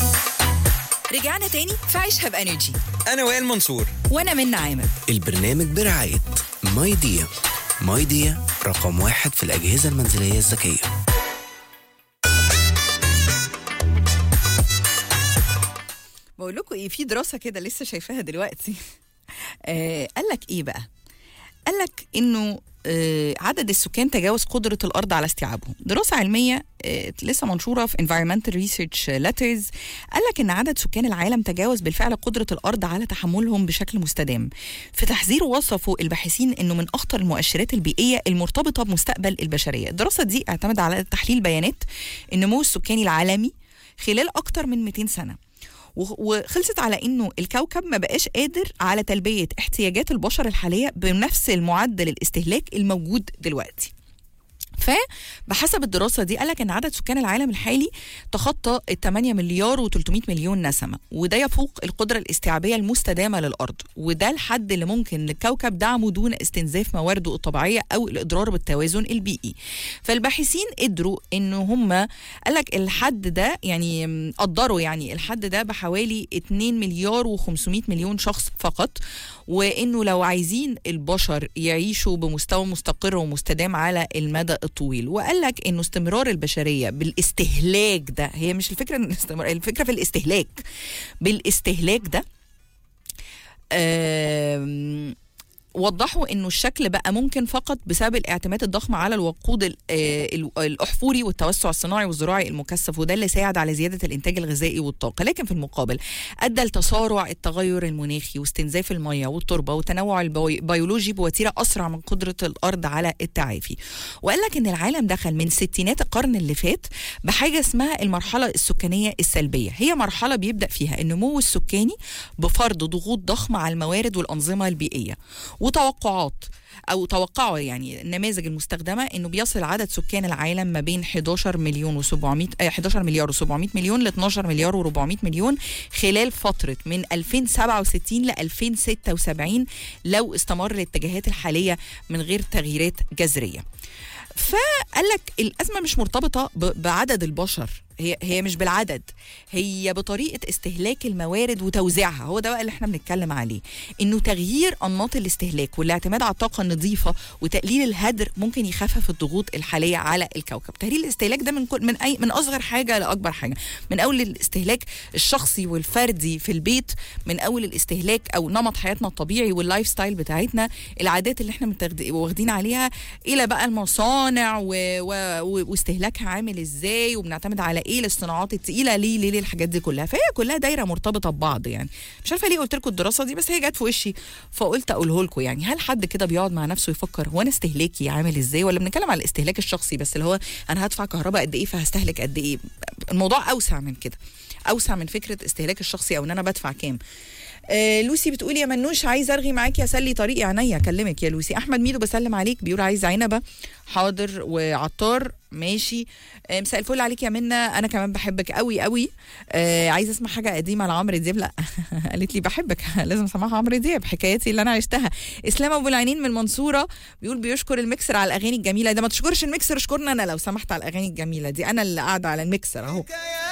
رجعنا تاني في عيشها بانرجي أنا وائل منصور وانا من عامر البرنامج برعاية ماي ديا ماي ديا رقم واحد في الأجهزة المنزلية الذكية بقول لكم ايه في دراسه كده لسه شايفاها دلوقتي آه قال لك ايه بقى قال لك انه آه عدد السكان تجاوز قدرة الأرض على استيعابهم دراسة علمية آه لسه منشورة في Environmental Research Letters قال لك إن عدد سكان العالم تجاوز بالفعل قدرة الأرض على تحملهم بشكل مستدام في تحذير وصفوا الباحثين إنه من أخطر المؤشرات البيئية المرتبطة بمستقبل البشرية الدراسة دي اعتمد على تحليل بيانات النمو السكاني العالمي خلال أكتر من 200 سنة وخ- وخلصت على انه الكوكب ما بقاش قادر على تلبيه احتياجات البشر الحاليه بنفس المعدل الاستهلاك الموجود دلوقتي فبحسب الدراسه دي قال لك ان عدد سكان العالم الحالي تخطى ال 8 مليار و300 مليون نسمه وده يفوق القدره الاستيعابيه المستدامه للارض وده الحد اللي ممكن الكوكب دعمه دون استنزاف موارده الطبيعيه او الاضرار بالتوازن البيئي فالباحثين قدروا ان هم قال لك الحد ده يعني م، قدروا يعني الحد ده بحوالي 2 مليار و500 مليون شخص فقط وانه لو عايزين البشر يعيشوا بمستوى مستقر ومستدام على المدى الطويل وقال لك انه استمرار البشريه بالاستهلاك ده هي مش الفكره ان الاستمرار الفكره في الاستهلاك بالاستهلاك ده آم، وضحوا انه الشكل بقى ممكن فقط بسبب الاعتماد الضخم على الوقود ال- آه، ال- الاحفوري والتوسع الصناعي والزراعي المكثف وده اللي ساعد على زياده الانتاج الغذائي والطاقه لكن في المقابل ادى لتسارع التغير المناخي واستنزاف المياه والتربه والتنوع البي- البيولوجي بوتيره اسرع من قدره الارض على التعافي وقال لك ان العالم دخل من ستينات القرن اللي فات بحاجه اسمها المرحله السكانيه السلبيه هي مرحله بيبدا فيها النمو السكاني بفرض ضغوط ضخمه على الموارد والانظمه البيئيه وتوقعات او توقعوا يعني النماذج المستخدمه انه بيصل عدد سكان العالم ما بين 11 مليون و700 11 مليار و700 مليون ل 12 مليار و400 مليون خلال فتره من 2067 ل 2076 لو استمر الاتجاهات الحاليه من غير تغييرات جذريه. فقال لك الازمه مش مرتبطه ب- بعدد البشر هي هي مش بالعدد هي بطريقه استهلاك الموارد وتوزيعها هو ده بقى اللي احنا بنتكلم عليه انه تغيير انماط الاستهلاك والاعتماد على الطاقه النظيفه وتقليل الهدر ممكن يخفف الضغوط الحاليه على الكوكب تقليل الاستهلاك ده من كل من اي من اصغر حاجه لاكبر حاجه من اول الاستهلاك الشخصي والفردي في البيت من اول الاستهلاك او نمط حياتنا الطبيعي واللايف ستايل بتاعتنا العادات اللي احنا متاخد- واخدين عليها الى بقى المصانع و... و... و... واستهلاكها عامل ازاي وبنعتمد على ايه الصناعات التقيله ليه ليه ليه الحاجات دي كلها فهي كلها دايره مرتبطه ببعض يعني مش عارفه ليه قلت لكم الدراسه دي بس هي جت في وشي فقلت اقوله لكم يعني هل حد كده بيقعد مع نفسه يفكر هو انا استهلاكي عامل ازاي ولا بنتكلم على الاستهلاك الشخصي بس اللي هو انا هدفع كهرباء قد ايه فهستهلك قد ايه الموضوع اوسع من كده اوسع من فكره استهلاك الشخصي او ان انا بدفع كام آه لوسي بتقول يا منوش عايز ارغي معاكي اسلي طريقي عينيا اكلمك يا لوسي احمد ميدو بسلم عليك بيقول عايز عنبه حاضر وعطار ماشي آه مساء الفل عليك يا منى انا كمان بحبك قوي قوي آه عايزه اسمع حاجه قديمه لعمرو دياب لا قالت لي بحبك لازم اسمعها عمرو دياب حكاياتي اللي انا عشتها اسلام ابو العينين من المنصوره بيقول بيشكر الميكسر على الاغاني الجميله ده ما تشكرش الميكسر اشكرنا انا لو سمحت على الاغاني الجميله دي انا اللي قاعده على الميكسر اهو